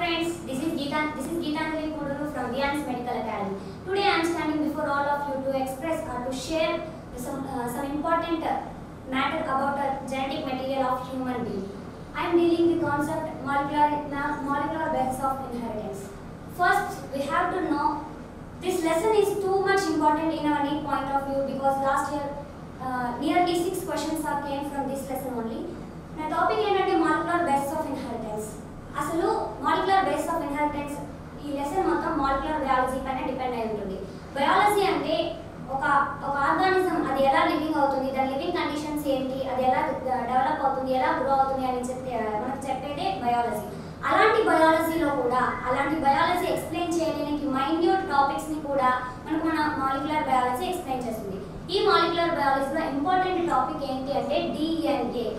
friends, this is Geeta, this is Geetanjali Koduru from Vians Medical Academy. Today I am standing before all of you to express or to share some, uh, some important uh, matter about the genetic material of human being. I am dealing the concept molecular, ma- molecular basis of inheritance. First, we have to know this lesson is too much important in our need point of view because last year uh, nearly six questions are came from this lesson only. నా topic ఏంటంటే molecular base of inheritance అసలు molecular base of inheritance ఈ lesson మొత్తం molecular biology పైన depend అయి ఉంటుంది biology అంటే ఒక ఒక ఆర్గానిజం అది ఎలా లివింగ్ అవుతుంది దాని లివింగ్ కండిషన్స్ ఏంటి అది ఎలా డెవలప్ అవుతుంది ఎలా గ్రో అవుతుంది అని చెప్పి మనకు చెప్పేదే బయాలజీ అలాంటి బయాలజీలో కూడా అలాంటి బయాలజీ ఎక్స్ప్లెయిన్ చేయడానికి మైన్యూట్ టాపిక్స్ ని కూడా మనకు మన మాలిక్యులర్ బయాలజీ ఎక్స్ప్లెయిన్ చేస్తుంది ఈ మాలిక్యులర్ బయాలజీలో ఇంపార్టెంట్ టాపిక్ ఏంటి అంటే డిఎన్ఏ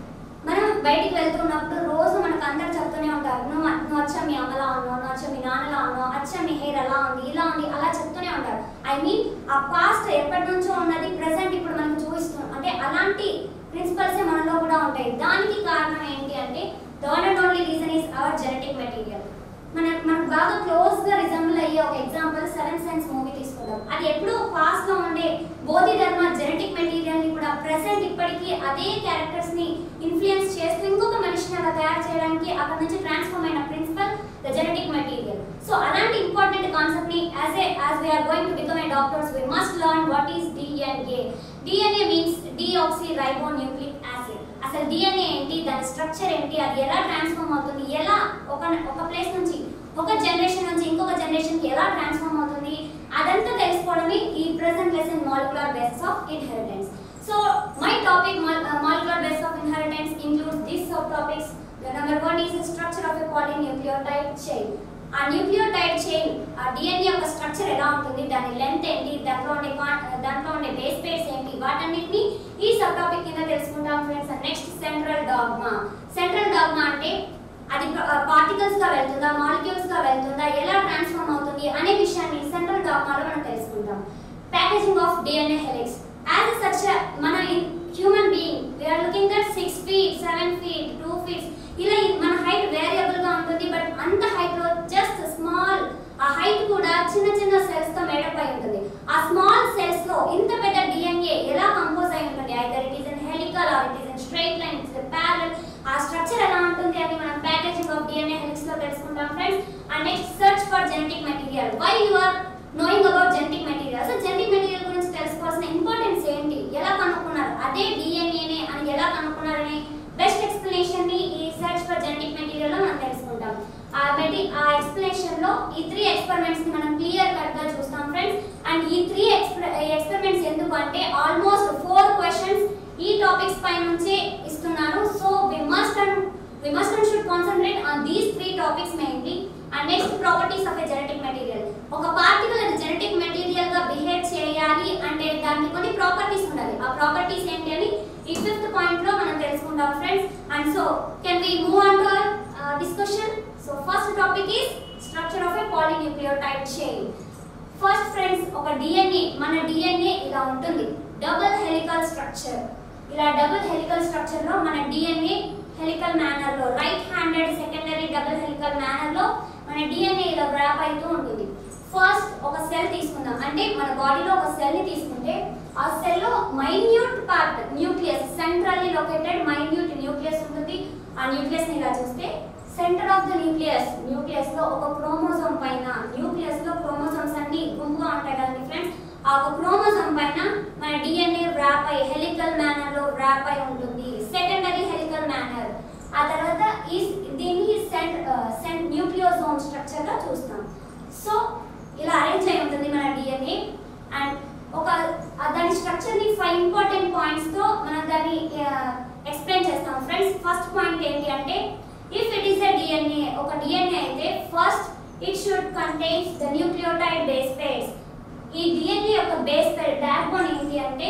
మనం బయటికి వెళ్తున్నప్పుడు రోజు మనకు అందరు చెప్తూనే ఉంటారు నువ్వు నువ్వు వచ్చా మీ అమ్మలా ఉన్నావు నువ్వు వచ్చా మీ నాన్నలా ఉన్నావు వచ్చా మీ హెయిర్ అలా ఉంది ఇలా ఉంది అలా చెప్తూనే ఉంటారు ఐ మీన్ ఆ పాస్ట్ ఎప్పటి నుంచో ఉన్నది ప్రెసెంట్ ఇప్పుడు మనకు చూపిస్తున్నాం అంటే అలాంటి ప్రిన్సిపల్స్ మనలో కూడా ఉంటాయి దానికి కారణం ఏంటి అంటే the one and only reason is our genetic material మన మనకు బాగా క్లోజ్ గా రిజంబుల్ అయ్యే ఒక ఎగ్జాంపుల్ సెవెన్ సెన్స్ మూవీ తీసుకుందాం అది ఎప్పుడు పాస్ట్ లో ఉండే బోధి ధర్మ జెనెటిక్ మెటీరియల్ ని కూడా ప్రెసెంట్ ఇప్పటికీ అదే క్యారెక్టర్స్ ని ఇన్ఫ్లుయెన్స్ చేస్తూ ఇంకొక మనిషిని అలా తయారు చేయడానికి అక్కడ నుంచి ట్రాన్స్ఫార్మ్ అయిన principal the genetic material so అలాంటి ఇంపార్టెంట్ కాన్సెప్ట్ ని as a as we are going to become a doctors we must learn what is DNA DNA means deoxyribonucleic acid అసలు డిఎన్ఏ ఏంటి దాని structure ఏంటి అది ఎలా transform అవుతుంది ఎలా ఒక ఒక ప్లేస్ నుంచి ఒక జనరేషన్ నుంచి ఇంకొక జనరేషన్ కి ఎలా ట్రాన్స్ఫార్మ్ అవుతుంది అదంతా తెలుసుకోవడమే ఈ present lesson molecular basis of inheritance so my topic molecular basis of inheritance includes this subtopics number one is structure of a polynucleotide chain ఆ న్యూక్లియోటైడ్ చైన్ ఆ డిఎన్ఏ యొక్క స్ట్రక్చర్ ఎలా ఉంటుంది దాని లెంత్ ఏంటి దాంట్లో ఉండే కాన్- దాంట్లో ఉండే బేస్ పేర్స్ ఏంటి వాటన్నిటిని ఈ సబ్ టాపిక్ కింద తెలుసుకుంటాం friends next central dogma central dogma అంటే అది పార్టికల్స్ గా వెళ్తుందా మాలిక్యూల్స్ గా వెళ్తుందా ఎలా ట్రాన్స్ఫార్మ్ అవుతుంది అనే విషయాన్ని సెంట్రల్ డాగ్మాలో మనం తెలుసుకుంటాం packaging of DNA helix as such మన human being we are looking that six feet seven feet two feets ఇలా ఈ- మన హైట్ వేరియబుల్ గా ఉంటుంది బట్ అంత హైట్ లో జస్ట్ స్మాల్ ఆ హైట్ కూడా చిన్న చిన్న సెల్స్ తో మేడప్ అయి ఉంటుంది ఆ స్మాల్ సెల్స్ లో ఇంత పెద్ద డిఎన్ఏ ఎలా కంపోజ్ అయి ఉంటుంది either it is an helical or it is an straight line it's parallel ఆ స్ట్రక్చర్ ఎలా ఉంటుంది అని మనం ప్యాకేజింగ్ ఆఫ్ డిఎన్ఏ హెలిక్స్ లో తెలుసుకుంటాం friends and next search for genetic material why you are knowing about genetic material అసలు genetic material గురించి తెలుసుకోవాల్సిన ఇంపార్టెన్స్ ఏంటి ఎలా కనుక్కున్నారు అదే డిఎన్ఏనే అని ఎలా కనుక్కున్నారని బెస్ట్ ఎక్స్ప్లెనేషన్ ని ఈ సర్చ్ ఫర్ జెనెటిక్ మెటీరియల్ లో మనం తెలుసుకుంటాం ఆ మెటీ ఆ ఎక్స్ప్లెనేషన్ లో ఈ త్రీ ఎక్స్పెరిమెంట్స్ ని మనం క్లియర్ కట్ గా చూస్తాం ఫ్రెండ్స్ అండ్ ఈ త్రీ ఎక్స్పెరిమెంట్స్ ఎందుకు అంటే ఆల్మోస్ట్ ఫోర్ క్వశ్చన్స్ ఈ టాపిక్స్ పై నుంచే ఇస్తున్నారు so we must and we must and should concentrate on these three topics mainly and next properties of a genetic material ఒక పార్టికల్ అది జెనెటిక్ మెటీరియల్ గా బిహేవ్ చేయాలి అంటే దానికి కొన్ని ప్రాపర్టీస్ ఉండాలి ఆ ప్రాపర్టీస్ ఏంటి అని ఈ ఫిఫ్త్ పాయింట్ లో మనం తెలుసుకుంటాం friends and so can we move on to our discussion so first topic is structure of a polynucleotide chain first friends ఒక డిఎన్ఏ మన డిఎన్ఏ ఇలా ఉంటుంది డబుల్ హెలికల్ స్ట్రక్చర్ ఇలా డబుల్ హెలికల్ స్ట్రక్చర్ లో మన డిఎన్ఏ హెలికల్ మేనర్ లో right handed secondary double helical manner లో మన డిఎన్ఏ ఇలా ర్యాప్ అవుతూ ఉంటుంది ఫస్ట్ ఒక సెల్ తీసుకుందాం అంటే మన బాడీలో ఒక సెల్ ని తీసుకుంటే ఆ సెల్ లో minute part nucleus centrally located minute nucleus ఉంటుంది ఆ న్యూక్లియస్ ని ఇలా చూస్తే centre of the nucleus nucleus లో ఒక క్రోమోజోమ్ పైన న్యూక్లియస్ లో క్రోమోజోమ్స్ అన్ని గుంపుగా ఉంటాయి కదండి ఫ్రెండ్స్ ఆ ఒక క్రోమోజోమ్ పైన మన డిఎన్ఏ ర్యాప్ అయి హెలికల్ మేనర్ లో ర్యాప్ అయి ఉంటుంది సెకండరీ హెలికల్ మేనర్ ఆ తర్వాత ఈ దీన్ని సెంట్ సెంట్ న్యూక్లియోజోమ్ స్ట్రక్చర్ గా చూస్తాం సో ఇలా అరేంజ్ అయి ఉంటుంది మన డిఎన్ఏ అండ్ ఒక ఆ దాని స్ట్రక్చర్ ని ఫైవ్ ఇంపార్టెంట్ పాయింట్స్ తో మనం దాన్ని ఎక్స్ప్లెయిన్ చేస్తాం ఫ్రెండ్స్ ఫస్ట్ పాయింట్ ఏంటి అంటే if it is a DNA ఒక డిఎన్ఏ అయితే first it should contains the nucleotide base pairs ఈ డిఎన్ఏ యొక్క బేస్ పేర్ బ్యాక్ బోన్ ఏంటి అంటే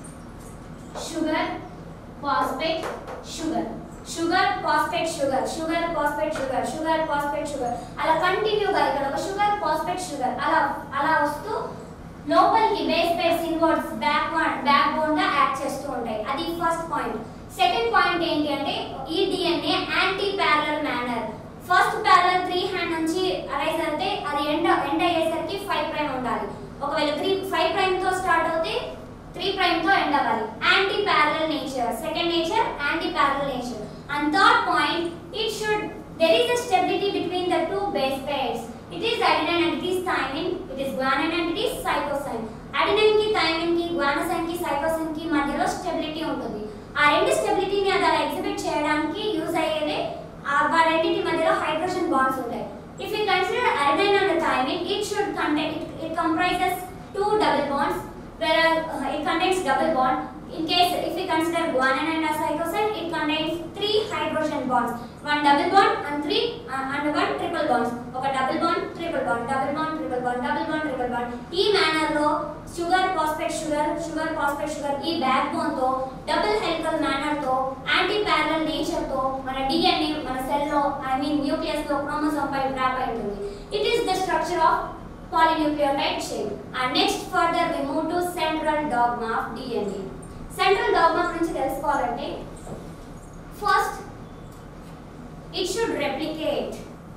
sugar phosphate sugar sugar phosphate sugar sugar phosphate sugar sugar phosphate sugar అలా కంటిన్యూగా ఇక్కడ ఒక షుగర్ ఫాస్ఫేట్ షుగర్ అలా అలా వస్తూ లోపలికి base pairs inwards back backbone గా యాక్ట్ చేస్తూ ఉంటాయి అది ఫస్ట్ పాయింట్ సెకండ్ పాయింట్ ఏంటి అంటే ఈ DNA antiparallel manner first parallel three hand నుంచి అరైజ్ అయితే అది ఎండ్ ఎండ్ అయ్యేసరికి ఫైవ్ ప్రైమ్ ఉండాలి ఒకవేళ త్రీ ఫైవ్ ప్రైమ్ తో స్టార్ట్ అవుతే త్రీ ప్రైమ్ తో ఎండ్ అవ్వాలి antiparallel nature second nature antiparallel nature and third point it should there is a stability between the two base pairs it is adenine and it is thymine it is guanine and it is cytosine adenine కి thymine కి guanosine కి cytosine కి మధ్యలో stability ఉంటుంది ఆ రెండు స్టెబిలిటీని అది అలా ఎగ్జిబిట్ చేయడానికి యూజ్ అయ్యేదే ఆ రెండింటి మధ్యలో హైడ్రోజన్ బాండ్స్ ఉంటాయి if you consider adenine and thymine it should contain it, it comprises two double bonds whereas uh, it contains double bond in case if we consider guanine and cytosine it contains three hydrogen bonds one double bond and three uh, and one triple bonds ఒక double bond triple bond double bond triple bond double bond triple bond ఈ manner లో sugar phosphate sugar sugar phosphate sugar ఈ backbone తో double helical manner తో antiparallel nature తో మన DNA మన cell లో ఐ మీన్ న్యూక్లియస్ లో క్రోమోసోమ్ పై డ్రాప్ అయి ఉంటుంది it is the structure of polynucleotide chain. And next further we move to central dogma of DNA. Central dogma గురించి తెలుసుకోవాలంటే first it should replicate.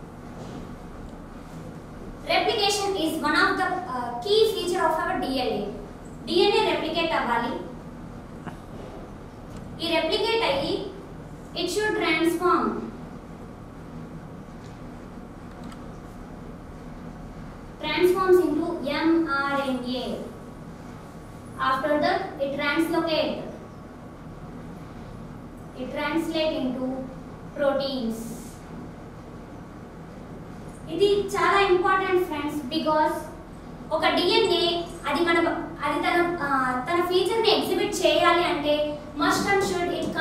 Replication is one of the uh, key feature of our DNA. DNA replicate అవ్వాలి ఈ replicate అయ్యి it should transform transforms into mRNA. After that, it translocate. It translate into proteins. ఇది చాలా important friends because ఒక DNA అది మన అది తన ఆ, తన ఫీచర్ ని ఎగ్జిబిట్ చేయాలి అంటే మస్ట్ అండ్ షుడ్ ఇట్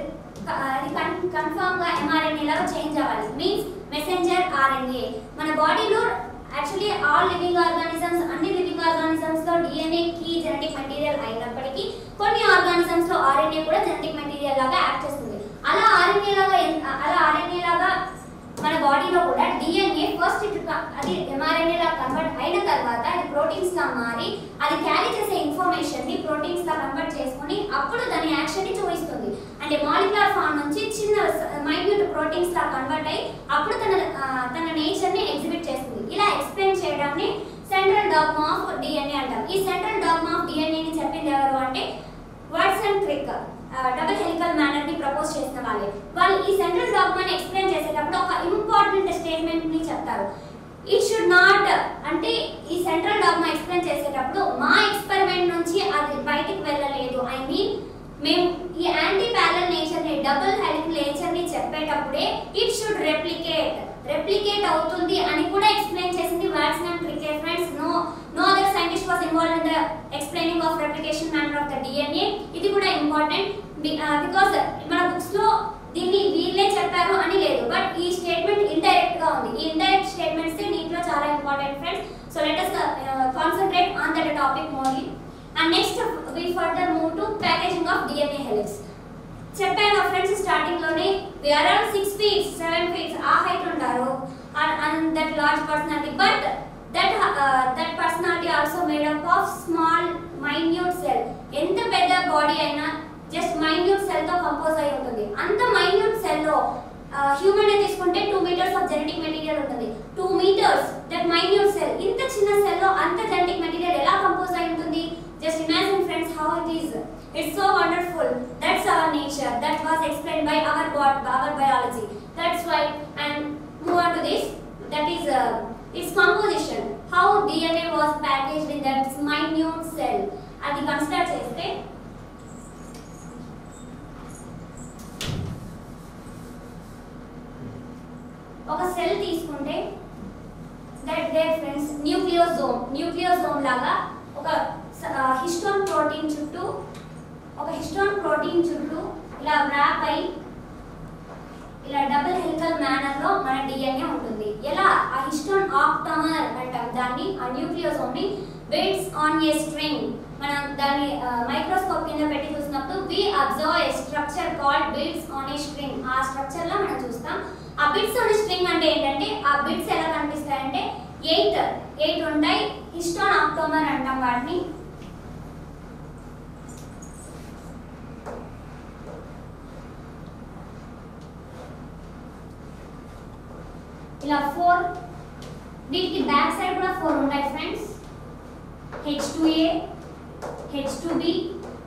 అది కన్ఫర్మ్ గా ఎంఆర్ఎన్ఏ లాగా చేంజ్ అవ్వాలి మీన్స్ మెసెంజర్ ఆర్ఎన్ఏ మన బాడీలో యాక్చువల్లీ ఆల్ లివింగ్ ఆర్గానిజమ్స్ అన్ని లివింగ్ ఆర్గానిజమ్స్ లో డిఎన్ఏ కీ జెనెటిక్ మెటీరియల్ అయినప్పటికీ కొన్ని ఆర్గానిజమ్స్ లో ఆర్ఎన్ఏ కూడా జెనెటిక్ మెటీరియల్ లాగా యాక్ట్ చేస్తుంది అలా ఆర్ఎన్ఏ లాగా ఎన్- అలా ఆర్ఎన్ఏ లాగా మన బాడీలో కూడా డిఎన్ఏ ఫస్ట్ ఇట్ క- అది ఎంఆర్ఎన్ఏ లా కన్వర్ట్ అయిన తర్వాత అది ప్రోటీన్స్ లా మారి అది క్యారీ చేసే ఇన్ఫర్మేషన్ ని ప్రోటీన్స్ లా కన్వర్ట్ చేసుకొని అప్పుడు దాని యాక్షన్ ని చూపిస్తుంది అంటే మాలిక్యులర్ ఫామ్ నుంచి చిన్న మైన్యూట్ ప్రోటీన్స్ లా కన్వర్ట్ అయ్యి అప్పుడు తన ఆ, తన నేచర్ ని ఎగ్జిబిట్ చేస్తుంది ఇలా ఎక్స్ప్లెయిన్ చేయడాన్ని సెంట్రల్ డాగ్మా ఆఫ్ డిఎన్ఏ అంటాం ఈ సెంట్రల్ డాగ్మా ఆఫ్ డిఎన్ఏ ని చెప్పింది ఎవరు అంటే Watson Crick double helical manner ని ప్రపోజ్ చేసిన వాళ్ళే వాళ్ళు ఈ సెంట్రల్ డాగ్మాని ఎక్స్ప్లెయిన్ చేసేటప్పుడు ఒక ఇంపార్టెంట్ స్టేట్మెంట్ ని చెప్తారు ఇట్ షుడ్ నాట్ అంటే ఈ సెంట్రల్ డాగ్మా ఎక్స్ప్లెయిన్ చేసేటప్పుడు మా ఎక్స్పెరిమెంట్ నుంచి అది బయటికి వెళ్ళలేదు ఐ మీన్ మేము ఈ యాంటీ ప్యారల్ నేచర్ ని డబుల్ హెలికల్ నేచర్ ని చెప్పేటప్పుడే ఇట్ షుడ్ రెప్లికేట్ రెప్లికేట్ అవుతుంది అని కూడా ఎక్స్ప్లెయిన్ చేసింది Watson and cricket friends no no other scientist was involve in the explaining of replication manner of the DNA ఇది కూడా ఇంపార్టెంట్ బికాస్ మన బుక్స్ లో దీన్ని వీళ్ళే చెప్పారు అని లేదు బట్ ఈ స్టేట్మెంట్ ఇండైరెక్ట్ గా ఉంది ఈ ఇండైరెక్ట్ స్టేట్మెంట్స్ నీటిలో చాలా important friends so let us concentrate on that topic morely and next we further move to packaging of DNA helix చెప్పాను ఫ్రెండ్స్ స్టార్టింగ్ లోనే around six feets seven feets ఆ height ఉంటారు and that large personality but that that personality also made up of small minute cell ఎంత పెద్ద body అయినా just minute cell తో compose అయి ఉంటుంది అంత మైన్యూట్ సెల్ లో హ్యూమన్ తీసుకుంటే two metres of genetic material ఉంటుంది two meters that minute cell ఇంత చిన్న సెల్ లో అంత జెనెటిక్ మెటీరియల్ ఎలా కంపోజ్ అయి ఉంటుంది just imagine friends how it is it's so wonderful that's our nature that was explain by our bod our biology that's why and move on to this that is its composition how DNA was packaged in that minute cell అది consider చేస్తే ఒక cell తీసుకుంటే that there friends nucleosome nucleosome లాగా ఒక histone protein చుట్టూ ఒక histone protein చుట్టూ ఇలా వ్రాప్ అయి ఇలా డబుల్ హెలికల్ మేనర్ లో మన డిఎన్ఏ ఉంటుంది ఎలా ఆ హిస్టోన్ ఆప్టమర్ అంటాం దాన్ని ఆ న్యూక్లియోసోమ్ ని బిట్స్ ఆన్ ఏ స్ట్రింగ్ మనం దాన్ని మైక్రోస్కోప్ కింద పెట్టి చూసినప్పుడు we observe a structure called bits on a string ఆ స్ట్రక్చర్ లో మనం చూస్తాం ఆ బిట్స్ ఆన్ స్ట్రింగ్ అంటే ఏంటంటే ఆ బిట్స్ ఎలా కనిపిస్తాయంటే ఎయిట్ ఎయిట్ ఉంటాయి హిస్టోన్ ఆప్టోమర్ అంటాం వాటిని ఇలా ఫోర్ వీటికి బ్యాక్ సైడ్ కూడా ఫోర్ ఉంటాయి friends H two A H two B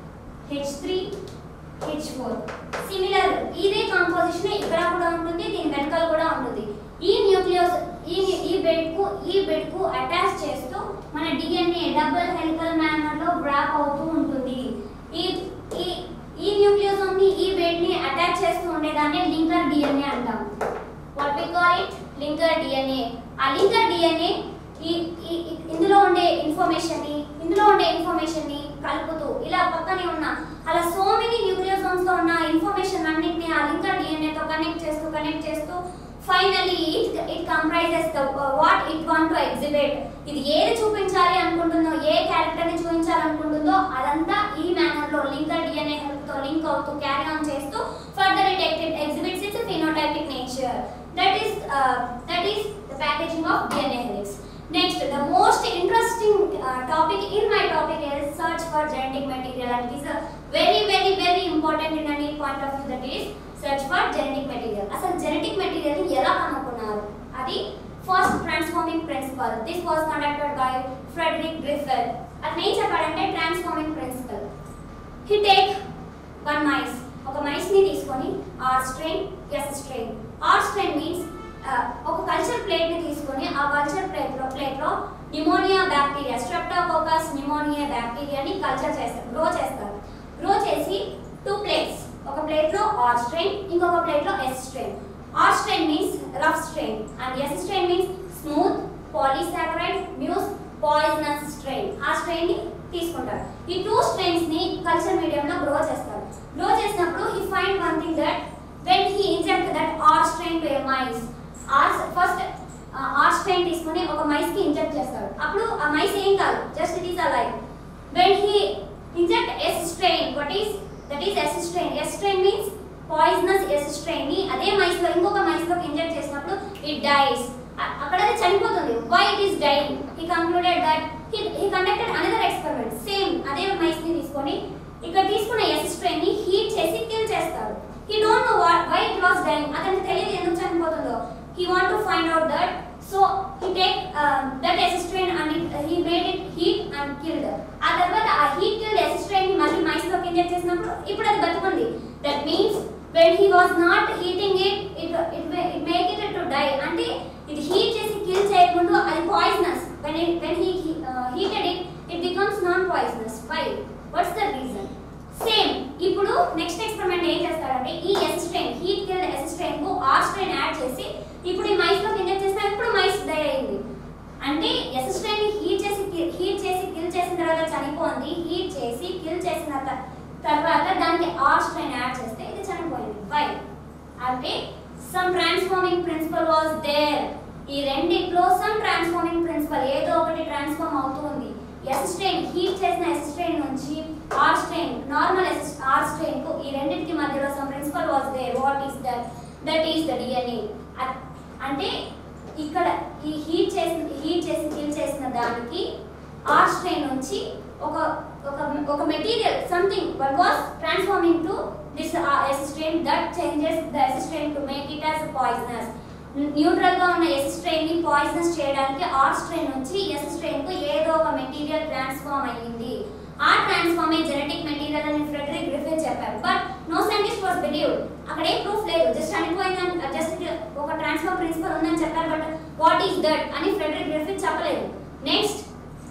H three H four similar ఇదే కాంపోజిషన్ ఇక్కడ కూడా ఉంటుంది దీని వెనకాల కూడా ఉంటుంది ఈ న్యూక్లియోస్ ఈ ఈ బెడ్ కు ఈ బెడ్ కు అటాచ్ చేస్తూ మన డిఎన్ఏ డబుల్ హెలికల్ మేనర్ లో వ్రాప్ అవుతూ ఉంటుంది ఈ ఈ ఈ న్యూక్లియోసోమ్ ని ఈ బెడ్ ని అటాచ్ చేస్తూ ఉండేదాన్ని లింకర్ డిఎన్ఏ అంటాం what we call it linker DNA ఆ లింకర్ డిఎన్ఏ ఈ ఈ- ఈ- ఇందులో ఉండే ఇన్ఫర్మేషన్ ని ఇందులో ఉండే ఇన్ఫర్మేషన్ ని కలుపుతూ ఇలా పక్కనే ఉన్న అలా సో మెనీ న్యూక్లియోసోమ్స్ లో ఉన్న ఇన్ఫర్మేషన్ అన్నిటిని ఆ లింకర్ డిఎన్ఏ తో కనెక్ట్ చేస్తూ కనెక్ట్ చేస్తూ finally it it comprises the what it want to exhibit ఇది ఏది చూపించాలి అనుకుంటుందో ఏ క్యారెక్టర్ ని చూపించాలనుకుంటుందో అదంతా ఈ మేనర్ లో లింకర్ డిఎన్ఏ హెల్ప్ తో లింక్ అవుతూ క్యారీ ఆన్ చేస్తూ further it exhibits its phenotypic nature that is that is the packaging of DNA helix Next, the most interesting uh, topic in my topic is search for genetic material and it is a very very very important in any point of view that is search for genetic material. అసలు genetic material ని ఎలా కనుక్కున్నారు అది first transforming principle this was conducted by Frederick Griffith అతను ఏం చెప్పాడంటే transforming principle he take one mice ఒక mice ని తీసుకొని R strain S strain R strain means ఒక కల్చర్ ప్లేట్ ని తీసుకొని ఆ కల్చర్ ప్లేట్ లో ప్లేట్ లో నిమోనియా బ్యాక్టీరియా స్ట్రెప్టోకోకస్ నిమోనియా బ్యాక్టీరియాని కల్చర్ చేస్తారు గ్రో చేస్తారు గ్రో చేసి టూ ప్లేట్స్ ఒక ప్లేట్ లో ఆర్ స్ట్రెయిన్ ఇంకొక ప్లేట్ లో S strain R strain means rough strain and S strain means smooth polysaccharide muse poisonous strain ఆ స్ట్రెయిన్ ని తీసుకుంటారు ఈ టూ స్ట్రెయిన్స్ ని కల్చర్ మీడియం లో గ్రో చేస్తారు గ్రో చేసినప్పుడు he find one thing that when he inject that R strain to a mice or first R strain తీసుకొని ఒక మైస్ కి ఇంజెక్ట్ చేస్తాడు అప్పుడు ఆ మైస్ ఏం కాదు just it is alive when he inject S strain what is that is S strain S strain means poisonous S strain ని అదే మైస్ లో ఇంకొక మైస్ లోకి ఇంజెక్ట్ చేసినప్పుడు ఇట్ డైస్ అక్కడ అది చనిపోతుంది why it is dying he concluded that he he conducted another experiment same అదే మైస్ ని తీసుకొని ఇక్కడ తీసుకున్న ఎస్ స్ట్రెయిన్ ని హీట్ చేసి కిల్ చేస్తారు he don't know what why it was dying అతనికి తెలియదు ఎందుకు చనిపోతుందో he want to find out that so he take that S strain and he made it heat and killed ఆ తర్వాత ఆ హీట్ కిల్డ్ ఎస్ స్ట్రెయిన్ ని మళ్ళీ mice లోకి ఇంజెక్ట్ చేసినప్పుడు ఇప్పుడు అది బతుకుంది that means when he was not heating it it it, ma- it make it to die అంటే ఇది హీట్ చేసి కిల్ చేయకముందు అది poisonous when it, when he he- uh, heated it it becomes non poisonous why what's the reason same ఇప్పుడు next experiment ఏం చేస్తాడంటే ఈ S strain heat killed S strain కు ఆర్ స్ట్రెయిన్ యాడ్ చేసి ఇప్పుడు ఈ మైస్ లోకి ఇంజెక్ట్ చేస్తే ఇప్పుడు మైస్ డై అయింది అంటే ఎస్ స్ట్రెయిన్ ని హీట్ చేసి హీట్ చేసి కిల్ చేసిన తర్వాత చనిపోయింది హీట్ చేసి కిల్ చేసిన త- తర్వాత దానికి ఆర్ స్ట్రెయిన్ యాడ్ చేస్తే ఇది చనిపోయింది వై అంటే some transforming principle was there ఈ రెండిట్లో సమ్ ట్రాన్స్ఫార్మింగ్ ప్రిన్సిపల్ ఏదో ఒకటి ట్రాన్స్ఫార్మ్ అవుతుంది ఎస్ స్ట్రెయిన్ హీట్ చేసిన ఎస్ స్ట్రెయిన్ నుంచి R strain normal S R strain కు ఈ రెండింటికి మధ్యలో some principle was there what is that that is the DNA అంటే ఇక్కడ ఈ హీట్ చేసిన హీట్ చేసి కిల్ చేసిన దానికి ఆర్ స్ట్రెయిన్ నుంచి ఒక ఒక ఒక material something one was transforming to this S strain that changes the S strain to make it as poisonous neutral గా ఉన్న ఎసిస్ట్రెయిన్ ని పాయిజనస్ చేయడానికి ఆర్ స్ట్రెయిన్ నుంచి ఎసిస్ట్రెయిన్ కు ఏదో ఒక మెటీరియల్ ట్రాన్స్ఫార్మ్ అయ్యింది ఆ ట్రాన్స్ఫార్మ్ జెనెటిక్ మెటీరియల్ అని ఫ్రెడరిక్ గ్రిఫిన్ చెప్పారు but no scientist was believed అక్కడ ఏం ప్రూఫ్ లేదు జస్ట్ అనిపోయిందని జస్ట్ ఒక ట్రాన్స్ఫార్మ్ ప్రిన్సిపల్ ఉందని చెప్పారు బట్ వాట్ ఈస్ దట్ అని ఫ్రెడరిక్ గ్రిఫిన్ చెప్పలేదు నెక్స్ట్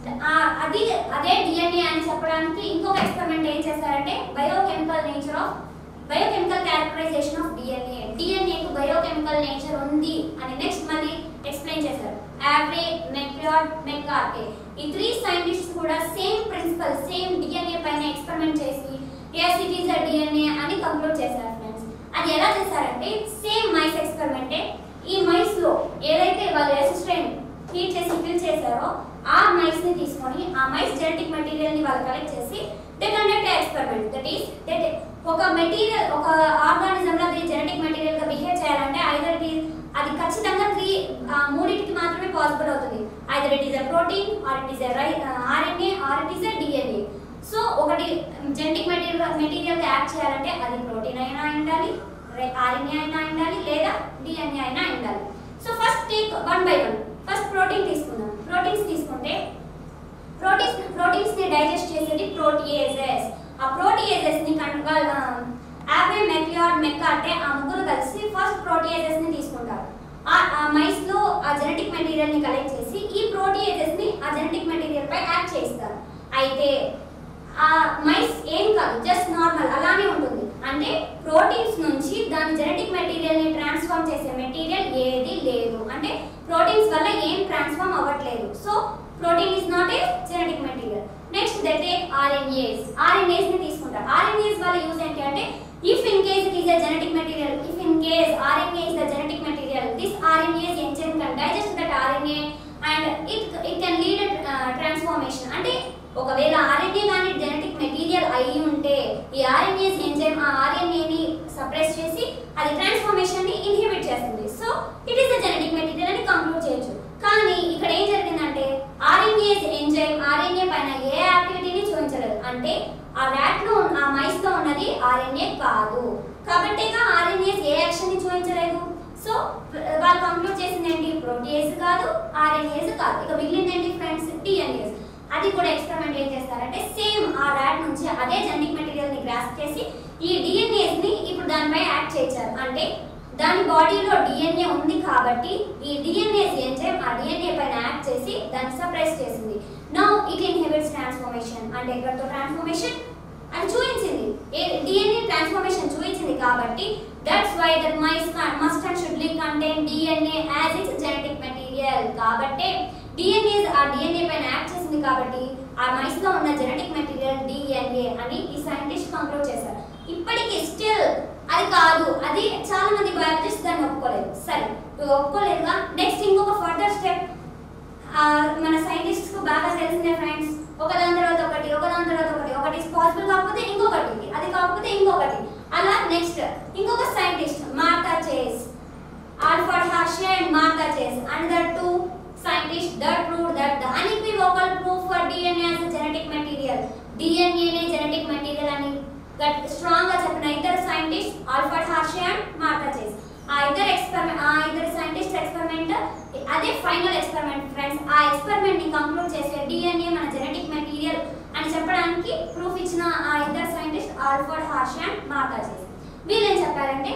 అది అదే డిఎన్ఏ అని చెప్పడానికి ఇంకొక ఎక్స్పెరిమెంట్ ఏం చేశారంటే biochemical nature of biochemical characterization of DNA డిఎన్ఏకు బయోకెమికల్ నేచర్ ఉంది అని నెక్స్ట్ మళ్ళీ ఎక్స్ప్లెయిన్ చేశారు యావ్రే మెక్లాడ్ మెక్కార్కే ఈ త్రీ సైంటిస్ట్స్ కూడా సేమ్ ప్రిన్సిపల్ సేమ్ డిఎన్ఏ పైన ఎక్స్పెరిమెంట్ చేసి yes it is a DNA అని కంక్లూడ్ చేశారు ఫ్రెండ్స్ అది ఎలా చేశారంటే సేమ్ మైస్ ఎక్స్పెరిమెంటే ఈ మైస్ లో ఏదైతే వాళ్ళు అసిస్టెంట్ హీట్ చేసి ఫిల్ చేశారో ఆ మైస్ ని తీసుకొని ఆ మైస్ జెనెటిక్ మెటీరియల్ ని వాళ్ళు కలెక్ట్ చేసి they conduct experiment that is that ఒక మెటీరియల్ ఒక ఆర్గానిజం లో అది జెనెటిక్ మెటీరియల్ గా బిహేవ్ చేయాలంటే ఐదర్ ఇట్ ఈస్ అది ఖచ్చితంగా త్రీ మూడింటికి మాత్రమే పాసిబుల్ అవుతుంది either it is a protein or it is a రై RNA or it is a DNA so ఒకటి జెనెటిక్ మెటీరియల్ మెటీరియల్ యాడ్ చేయాలంటే అది ప్రోటీన్ అయినా అయి ఉండాలి ఆర్ఎన్ఏ అయినా అయి ఉండాలి లేదా డిఎన్ఏ అయినా అయి ఉండాలి so first take one by one first protein తీసుకుందాం ప్రోటీన్స్ తీసుకుంటే ప్రోటీన్స్ ప్రోటీన్స్ ని డైజెస్ట్ చేసేది ప్రోటీయేజెస్ ఆ ప్రోటీయేజెస్ ని కంట్రోల్ యాభై మెక్లియాడ్ మెక్క అంటే ఆ ముగ్గురు కలిసి ఫస్ట్ ప్రోటీయేజెస్ ని తీసుకుంటారు ఆ ఆ మైస్ లో ఆ జెనెటిక్ మెటీరియల్ ని కలెక్ట్ చేసి ఈ ప్రోటీయేజెస్ ని ఆ జెనెటిక్ మెటీరియల్ పై యాక్ట్ చేస్తారు అయితే ఆ మైస్ ఏం కాదు జస్ట్ నార్మల్ అలానే ఉంటుంది అంటే ప్రోటీన్స్ నుంచి దాని జెనెటిక్ మెటీరియల్ ని ట్రాన్స్ఫార్మ్ చేసే మెటీరియల్ ఏది లేదు అంటే ప్రోటీన్స్ వల్ల ఏం ట్రాన్స్ఫార్మ్ అవ్వట్లేదు so protein is not a genetic material next they take RNase RNase ని తీసుకుంటారు ఆర్ఎన్ఏస్ వల్ల యూజ్ ఏంటి అంటే if in case it is a genetic material if in case RNA is the genetic material this RNA's enzyme can digest that RNA and it it can lead a uh, transformation అంటే ఒకవేళ RNA కానీ genetic material అయి ఉంటే ఈ RNase enzyme ఆ RNA ని suppress చేసి అది ట్రాన్స్ఫర్మేషన్ ని ఇన్హిబిట్ చేస్తుంది so it is the genetic material అని కంక్లూడ్ చేయొచ్చు కానీ ఇక్కడ ఏం జరిగిందంటే ఆర్ఎన్ఏస్ ఎంజైమ్ ఆర్ఎన్ఏ పైన ఏ యాక్టివిటీని చూపించలేదు అంటే ఆ ర్యాట్ లో ఉన్న- ఆ మైస్ లో ఉన్నది ఆర్ఎన్ఏ కాదు కాబట్టి ఆర్ఎన్ఏస్ ఏ యాక్షన్ ని చూపించలేదు సో వాళ్ళు కంక్లూడ్ చేసింది ఏంటి ప్రోటీయేస్ కాదు ఆర్ఎన్ఏస్ కాదు ఇక మిగిలింది ఏంటి ఫ్రెండ్స్ డిఎన్ఏస్ అది కూడా ఎక్స్పెరిమెంట్ ఏం చేస్తారంటే సేమ్ ఆ ర్యాట్ నుంచి అదే జెనెటిక్ మెటీరియల్ ని గ్రాస్ చేసి ఈ డిఎన్ఏస్ ని ఇప్పుడు దానిపై యాక్ట్ చేయించారు అంటే దాని బాడీలో డిఎన్ఏ ఉంది కాబట్టి ఈ డిఎన్ఏస్ ఎంజైమ్ ఆ డిఎన్ఏ పైన యాక్ట్ చేసి దాన్ని సప్రెస్ చేసింది నౌ ఇట్ ఇన్హిబిట్స్ ట్రాన్స్ఫర్మేషన్ అంటే ఎక్కడితో ట్రాన్స్ఫర్మేషన్ అది చూపించింది డిఎన్ఏ ట్రాన్స్ఫర్మేషన్ చూపించింది కాబట్టి that's why that mice must and surely contain DNA as its genetic material కాబట్టి డిఎన్ఏ ఆ డిఎన్ఏ పైన యాక్ట్ చేసింది కాబట్టి ఆ మైస్ లో ఉన్న జెనెటిక్ మెటీరియల్ డిఎన్ఏ అని ఈ సైంటిస్ట్ కంక్లూడ్ చేశారు ఇప్పటికి స్టిల్ అది కాదు అది చాలా మంది బయాలజిస్ట్ దాన్ని ఒప్పుకోలేదు సరే నువ్వు ఒప్పుకోలేదుగా నెక్స్ట్ ఇంకొక ఫర్దర్ స్టెప్ మన సైంటిస్ట్స్ కు బాగా తెలిసిందే ఫ్రెండ్స్ ఒక దాని తర్వాత ఒకటి ఒక దాని తర్వాత ఒకటి ఒకటి పాసిబుల్ కాకపోతే ఇంకొకటి అది కాకపోతే ఇంకొకటి అలా నెక్స్ట్ ఇంకొక scientist Martha Chase Alfred Hershey and Martha Chase and that two scientists that proved that the unequivocal proof for DNA as a genetic material DNA నే genetic material అని గట్ స్ట్రాంగ్ గా చెప్పిన ఇద్దరు scientist Alfred Hershey and Martha Chase ఆ ఇద్దరు experiment ఆ ఇద్దరు సైంటిస్ట్ ఎక్స్పెరిమెంట్ అదే ఫైనల్ ఎక్స్పెరిమెంట్ ఫ్రెండ్స్ ఆ ఎక్స్పెరిమెంట్ ని కంక్లూడ్ చేసే డిఎన్ఏ మన జెనెటిక్ మెటీరియల్ అని చెప్పడానికి ప్రూఫ్ ఇచ్చిన ఆ ఇద్దరు scientist Alfred Hershey and Martha Chase వీళ్ళు ఏం చెప్పారంటే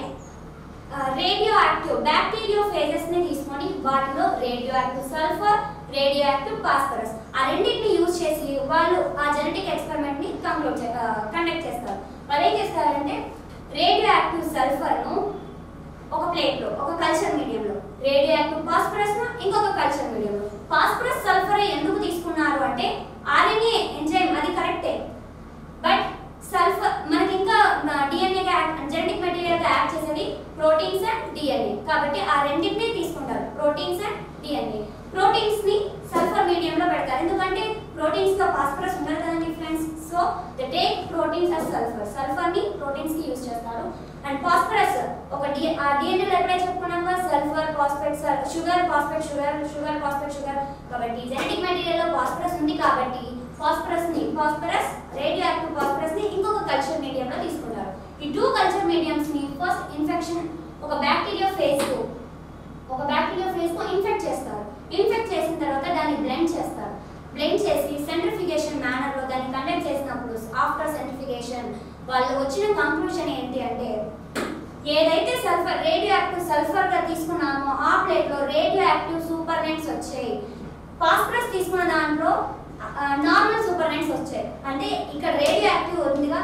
రేడియో యాక్టివ్ బ్యాక్టీరియో ఫేజెస్ ని తీసుకొని వాటిలో radioactive sulphur radioactive phosphorus ఆ రెండింటిని యూజ్ చేసి వాళ్ళు ఆ జెనెటిక్ ఎక్స్పెరిమెంట్ ని కంక్లూడ్ కండక్ట్ చేస్తారు వాళ్ళు ఏం చేస్తారంటే రేడియో యాక్టివ్ సల్ఫర్ ను ఒక ప్లేట్ లో ఒక కల్చర్ మీడియం లో రేడియో యాక్టివ్ ఫాస్ఫరస్ ను ఇంకొక కల్చర్ మీడియం లో ఫాస్ఫరస్ సల్ఫర్ ఎందుకు తీసుకున్నారు అంటే ఆర్ఎన్ఏ ఎంజైమ్ అది కరెక్టే బట్ సల్ఫర్ మనకి ఇంకా డిఎన్ఏ జెనెటిక్ మెటీరియల్ గా యాడ్ చేసేది ప్రోటీన్స్ అండ్ డిఎన్ఏ కాబట్టి ఆ రెండింటిని తీసుకుంటారు ప్రోటీన్స్ అండ్ డిఎన్ఏ ప్రోటీన్స్ ని సల్ఫర్ మీడియం లో పెడతారు ఎందుకంటే ప్రోటీన్స్ తో ఫాస్ఫరస్ ఉండదు కదండి friends so they take proteins and sulphur sulphur ని ప్రోటీన్స్ కి యూజ్ చేస్తారు అండ్ ఫాస్ఫరస్ ఒక డి ఆ డిఎన్ఏ లో ఎప్పుడైతే చెప్పుకున్నాం కదా sulphur phosphate sugar phosphate sugar sugar phosphate sugar కాబట్టి జెనెటిక్ మెటీరియల్ లో ఫాస్ఫరస్ ఉంది కాబట్టి ఫాస్ఫరస్ ని ఫాస్ఫరస్ రేడియో యాక్టివ్ ఫాస్ఫరస్ ని ఇంకొక కల్చర్ మీడియం లో తీసుకుంటారు ఈ టూ కల్చర్ మీడియంస్ ని ఫస్ట్ ఇన్ఫెక్షన్ ఒక బ్యాక్టీరియా ఫేజ్ కు ఒక బ్యాక్టీరియా ఫేజ్ కు ఇన్ఫెక్ట్ చేస్తారు ఇన్ఫెక్ట్ చేసిన తర్వాత దాన్ని బ్లెండ్ చేస్తారు బ్లెండ్ చేసి సెంట్రిఫికేషన్ మేనర్ లో దాన్ని కండక్ట్ చేసినప్పుడు ఆఫ్టర్ సెంట్రిఫికేషన్ వాళ్ళు వచ్చిన కంక్లూజన్ ఏంటి అంటే ఏదైతే సల్ఫర్ రేడియో యాక్టివ్ సల్ఫర్ గా తీసుకున్నామో ఆ ప్లేట్ లో రేడియో యాక్టివ్ సూపర్ నెట్స్ వచ్చాయి ఫాస్ఫరస్ తీసుకున్న దాంట్లో నార్మల్ సూపర్ నెట్స్ వచ్చాయి అంటే ఇక్కడ రేడియో యాక్టివ్ ఉందిగా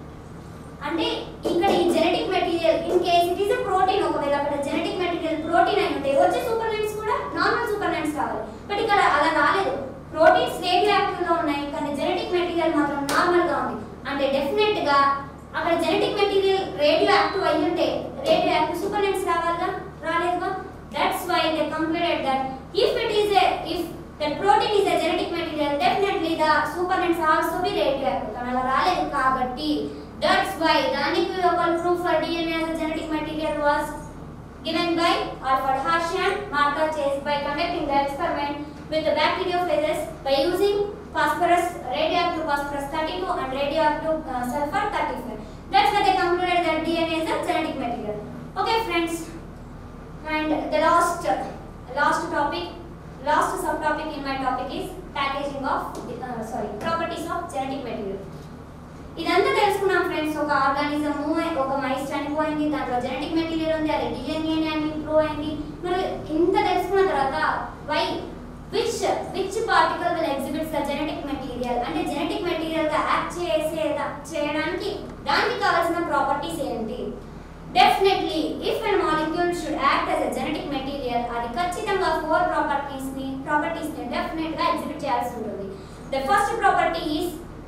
అంటే ఇక్కడ ఈ genetic material in case it is protein ఒకవేళ అక్కడ జెనెటిక్ మెటీరియల్ ప్రోటీన్ అయి ఉంటే వచ్చే సూపర్ నెట్స్ కూడా నార్మల్ సూపర్ నెట్స్ రావాలి బట్ ఇక్కడ అలా రాలేదు ప్రోటీన్స్ రేడియో యాక్టివ్ లో ఉన్నాయి కానీ జెనెటిక్ మెటీరియల్ మాత్రం నార్మల్ గా ఉంది అంటే డెఫినెట్ గా అక్కడ జెనెటిక్ మెటీరియల్ రేడియో యాక్టివ్ అయి ఉంటే రేడియో యాక్టివ్ సూపర్ నెట్స్ రావాలిగా రాలేదుగా that's why they concluded that if it is a if that protein is a genetic material definitely the super nets also be radio active కానీ అలా రాలేదు కాబట్టి that's why the unequivocal proof for DNA as a genetic material was given by Alfred Hershey and Martha Chase by conducting the experiment with the bacteriophages by using phosphorus, radioactive phosphorus 32 and radioactive uh, sulfur 35. That's why they concluded that DNA is a genetic material. Okay friends, and the last last topic, last subtopic in my topic is packaging of, uh, sorry, properties of genetic material. ఇదంతా తెలుసుకున్నాం friends ఒక organism ఒక mice చనిపోయింది దాంట్లో genetic material ఉంది అది DNA అని improve అయింది మరి ఇంత తెలుసుకున్న తర్వాత why which which particle will exhibits the genetic material అంటే జెనెటిక్ మెటీరియల్ గా యాక్ట్ చేసే చేయడానికి దానికి కావాల్సిన ప్రాపర్టీస్ ఏంటి definitely if and molecule should act as a genetic material అది ఖచ్చితంగా ఫోర్ ప్రాపర్టీస్ ని ప్రాపర్టీస్ ని డెఫినెట్ గా ఎగ్జిబిట్ చేయాల్సి ఉంటుంది the first property is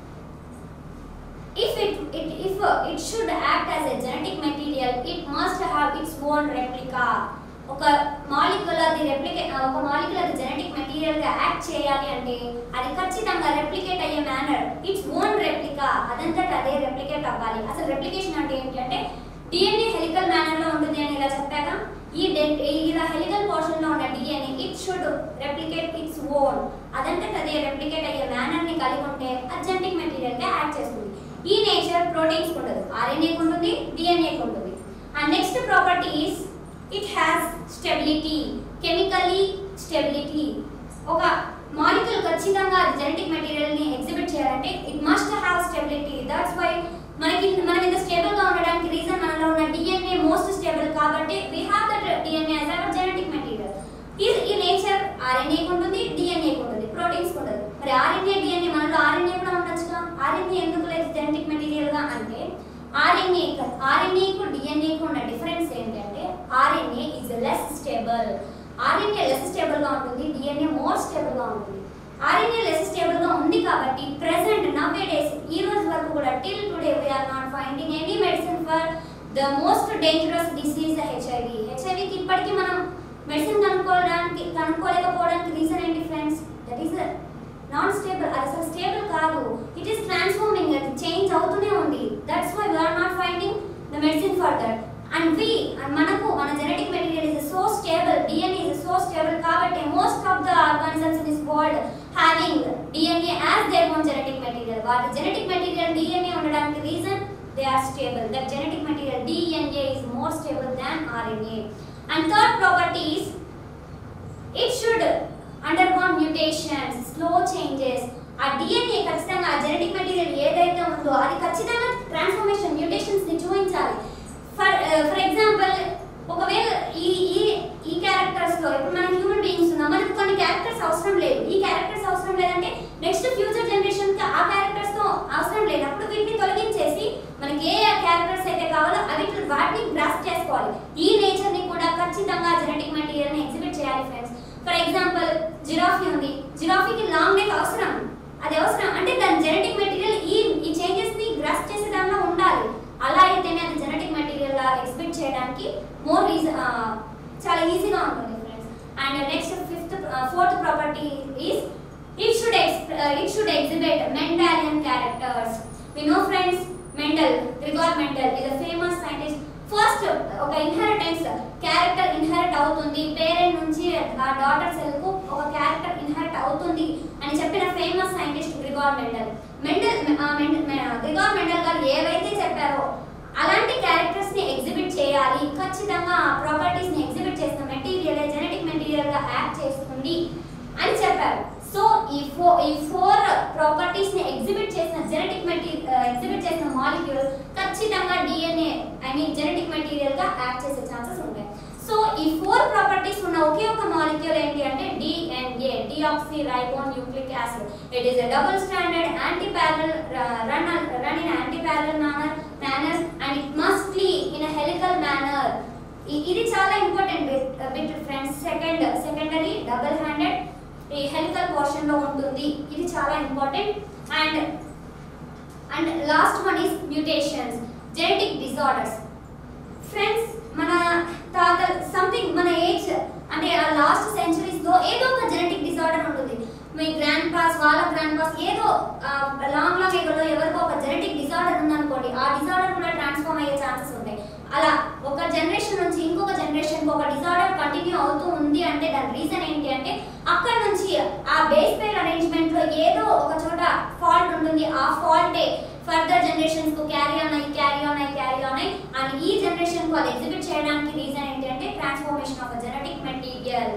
if it, it if uh, it should act as a genetic material it must have its own replica ఒక molecule అది replicate ఒక మాలిక్యూల్ అది జెనెటిక్ మెటీరియల్ గా యాక్ట్ చేయాలి అంటే అది ఖచ్చితంగా రెప్లికేట్ అయ్యే మేనర్ ఇట్స్ ఓన్ రెప్లికా అదంతట అదే రెప్లికేట్ అవ్వాలి అసలు రెప్లికేషన్ అంటే ఏంటి అంటే డిఎన్ఏ హెలికల్ మేనర్ లో ఉంటుంది అని ఇలా చెప్పాక ఈ ఇలా హెలికల్ పోర్షన్ లో ఉన్న DNA it should replicate its own అదంతట అదే రెప్లికేట్ అయ్యే మేనర్ ని కలిగి ఉంటే అది జెనెటిక్ మెటీరియల్ గా యాక్ట్ చేస్తుంది ఈ నేచర్ ప్రోటీన్స్ ఉండదు ఆర్ఎన్ఏ ఉంటుంది డిఎన్ఏ ఉంటుంది and next property is it has stability chemically stability ఒక మాలిక్యూల్ ఖచ్చితంగా జెనెటిక్ మెటీరియల్ ని ఎగ్జిబిట్ చేయాలంటే it must have stability that's why మనకి మనం ఇంత స్టేబుల్ గా ఉండడానికి రీజన్ మనలో ఉన్న డిఎన్ఏ మోస్ట్ స్టేబుల్ కాబట్టి we have that DNA as our genetic material ఈ ఈ నేచర్ ఆర్ఎన్ఏ ఉంటుంది డిఎన్ఏ ఉంటుంది ప్రోటీన్స్ ఉండదు మరి ఆర్ఎన్ఏ డిఎన్ఏ మనలో ఆర్ఎన్ఏ కూడా ఉండొచ్చుగా ఆర్ఎన్ఏ ఎందుకు లేదు జెనెటిక్ మెటీరియల్ గా అంటే ఆర్ఎన్ఏ ఆర్ఎన్ఏకు డిఎన్ఏకు ఉన్న డిఫరెన్స్ ఏంటంటే RNA is less stable RNA less stable గా ఉంటుంది డిఎన్ఏ మోర్ స్టేబుల్ గా ఉంటుంది ఆర్ఎన్ఏ లెస్ స్టేబుల్ గా ఉంది కాబట్టి ప్రెసెంట్ నవ్వే డేస్ ఈ రోజు వరకు కూడా till today we're not finding any medicine for the most dangerous disease HIV హెచ్ఐవికి ఇప్పటికీ మనం మెడిసిన్ కనుక్కోవడానికి కనుక్కోలేకపోవడానికి రీజన్ ఏంటి friends that is non stable అది అసలు స్టేబుల్ కాదు ఇట్ ఈస్ ట్రాన్స్ఫార్మింగ్ అది చేంజ్ అవుతూనే ఉంది that's why we're not finding the medicine for that and we మనకు మన genetic material is so stable DNA is so stable కాబట్టి most of the organisms in this world having DNA as their own genetic material వాటి genetic material DNA ఉండడానికి reason they are stable that genetic material DNA is more stable than RNA and third property is it should undergone mutations slow changes ఆ DNA ఖచ్చితంగా ఆ genetic material ఏదైతే ఉందో అది ఖచ్చితంగా transformation mutations ని చూపించాలి ఫర్ ఫర్ ఎగ్జాంపుల్ ఒకవేళ ఈ ఈ ఈ క్యారెక్టర్స్ లో ఇప్పుడు మన హ్యూమన్ బీయింగ్స్ ఉన్నాం మనకు కొన్ని క్యారెక్టర్స్ అవసరం లేదు ఈ క్యారెక్టర్స్ అవసరం లేదంటే నెక్స్ట్ ఫ్యూచర్ జనరేషన్ కి ఆ క్యారెక్టర్స్ తో అవసరం లేనప్పుడు వీటిని తొలగించేసి మనకి ఏ క్యారెక్టర్స్ అయితే కావాలో అవి వాటిని గ్రాస్ చేసుకోవాలి ఈ నేచర్ ని కూడా ఖచ్చితంగా జెనెటిక్ మెటీరియల్ ని ఎగ్జిబిట్ చేయాలి ఫ్రెండ్స్ ఫర్ ఎగ్జాంపుల్ జిరాఫీ ఉంది జిరాఫీకి లాంగ్ నెక్ అవసరం అది అవసరం అంటే దాని జెనెటిక్ మెటీరియల్ ఈ ఈ చేంజెస్ ని గ్రాస్ చేసే దానిలో ఉండాలి అలా అయితేనే అది జెనెటిక్ మెటీరియల్ లా ఎక్స్పెక్ట్ చేయడానికి మోర్ రీజన్ చాలా ఈజీగా ఉంటుంది friends and next fifth fourth property is it should it should exhibit Mendelian characters we know friends Mendel Gregor Mendel is a famous scientist first ఒక ఇన్హెరిటెన్స్ క్యారెక్టర్ ఇన్హెరిట్ అవుతుంది parent నుంచి ఆ daughter cell కు ఒక character inherit అవుతుంది అని చెప్పిన famous scientist Gregor Mendel Mendel Gregor Mendel గారు ఏవైతే చెప్పారో అలాంటి క్యారెక్టర్స్ ని ఎగ్జిబిట్ చేయాలి ఖచ్చితంగా ఆ ప్రాపర్టీస్ ని ఎగ్జిబిట్ చేసిన మెటీరియల్ జెనెటిక్ మెటీరియల్ గా యాక్ట్ చేస్తుంది అని చెప్పారు సో ఈ ఫో ఈ ఫోర్ ప్రాపర్టీస్ ని ఎగ్జిబిట్ చేసిన జెనెటిక్ మెటీరియల్ ఎగ్జిబిట్ చేసిన మాలిక్యూల్ ఖచ్చితంగా DNA I mean genetic material గా యాక్ట్ చేసే ఛాన్సెస్ ఉంటాయి సో ఈ ఫోర్ ప్రాపర్టీస్ ఉన్న ఒకే ఒక మాలిక్యూల్ ఏంటి అంటే DNA deoxyribonucleic acid it is a double standard anti parallel run run in anti parallel manner manner and it must be in helical manner ఇది చాలా important bit friends second secondary double handed ఈ helical portion లో ఉంటుంది ఇది చాలా important and and last one is mutations genetic disorders friends మన తాత something మన ఏజ్ అంటే ఆ లాస్ట్ సెంచరీస్ లో ఏదో ఒక జెనెటిక్ డిజార్డర్ ఉంటుంది మీ గ్రాండ్ పాస్ వాళ్ళ గ్రాండ్ పాస్ ఏదో లాంగ్ లాంగ్ ఏగోలో ఎవరికో ఒక జెనెటిక్ డిజార్డర్ ఉందనుకోండి ఆ డిజార్డర్ కూడా ట్రాన్స్ఫార్మ్ అయ్యే ఛాన్సెస్ ఉంటాయి అలా ఒక జనరేషన్ నుంచి ఇంకొక జనరేషన్ ఒక డిజార్డర్ కంటిన్యూ అవుతూ ఉంది అంటే దాని రీజన్ ఏంటి అంటే అక్కడ నుంచి ఆ బేస్ పేర్ అరేంజ్మెంట్ లో ఏదో ఒక చోట ఫాల్ట్ ఉంటుంది ఆ ఫాల్టే ఫర్దర్ జనరేషన్స్ కు క్యారీ ఆన్ అయ్యి క్యారీ ఆన్ అయ్యి క్యారీ ఆన్ అయ్యి అండ్ ఈ జనరేషన్ కు అది ఎగ్జిబిట్ చేయడానికి రీజన్ ఏంటి అంటే transformation of genetic material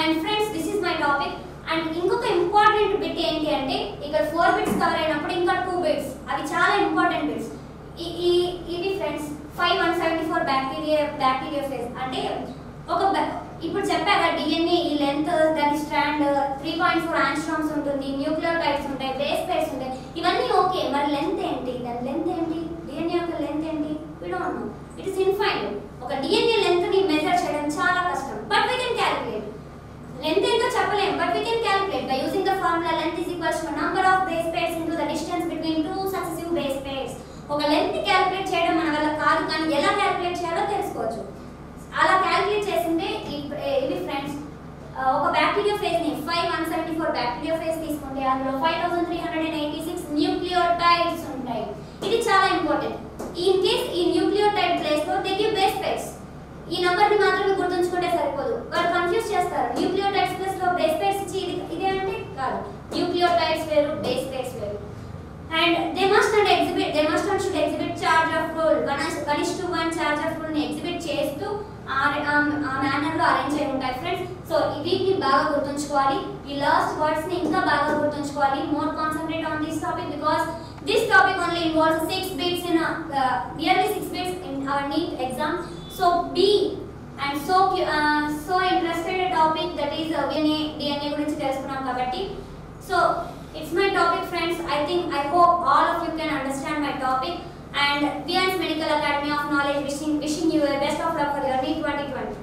and friends this is my topic and ఇంకొక ఇంపార్టెంట్ బిట్ ఏంటి అంటే ఇక్కడ ఫోర్ బిట్స్ కవర్ అయినప్పుడు ఇంకా టూ బిట్స్ అవి చాలా ఇంపార్టెంట్ బిట్స్ ఈ ఇవి friends five one seventy four bacteria bacteria phage అంటే ఒక ba- ఇప్పుడు చెప్పాక డిఎన్ఏ ఈ లెంత్ దాని strand three point four angstroms ఉంటుంది న్యూక్లియోటైడ్స్ ఉంటాయి బేస్ పేర్స్ ఉంటాయి ఇవన్నీ ఓకే మరి లెంత్ ఏంటి దాని లెంత్ ఏంటి డిఎన్ఏ యొక్క లెంత్ ఏంటి we don't know it is infinite ఒక డిఎన్ఏ లెంత్ ని మెజర్ చేయడం చాలా కష్టం but we can calculate length ఏంటో చెప్పలేం but we can calculate by using the formula length is equals to number of base pairs into the distance between two successive base pairs ఒక length ని calculate చేయడం మన వల్ల కాదు కానీ ఎలా క్యాలిక్యులేట్ చేయాలో తెలుసుకోవచ్చు అలా క్యాలిక్యులేట్ చేసిందే ఈ- ఇవి ఫ్రెండ్స్ ఒక బ్యాక్టీరియా ఫేజ్ ని five one seventy four bacteria phage తీసుకుంటే అందులో five thousand three hundred and eighty six nucleotides ఉంటాయి ఇది చాలా ఇంపార్టెంట్ ఇన్ కేస్ ఈ న్యూక్లియోటైడ్ ప్లేస్ లో దే గివ్ బేస్ పేర్స్ ఈ నంబర్ ని మాత్రమే గుర్తుంచుకుంటే సరిపోదు వాళ్ళు కన్ఫ్యూజ్ చేస్తారు న్యూక్లియోటైడ్స్ ప్లస్ లో బేస్ పేర్స్ ఇచ్చి ఇది ఇదే అంటే కాదు న్యూక్లియోటైడ్స్ వేరు బేస్ పేర్స్ వేరు and they must and exhibit they must and should exhibit charge of rule one one is to one charge of rule ని ఎగ్జిబిట్ చేస్తూ ఆ ఆ మేనర్ లో అరేంజ్ అయి ఉంటాయి ఫ్రెండ్స్ సో వీటిని బాగా గుర్తుంచుకోవాలి ఈ లాస్ట్ వర్డ్స్ ని ఇంకా బాగా గుర్తుంచుకోవాలి more concentrate on this topic because this topic only involves six beats in nearly six beats in our NEET exam so be and so so interested topic that is DNA DNA గురించి తెలుసుకున్నాం కాబట్టి so it's my topic friends i think i hope all of you can understand my topic and Vians medical academy of knowledge wishing wishing you a best of luck for your NEET 2020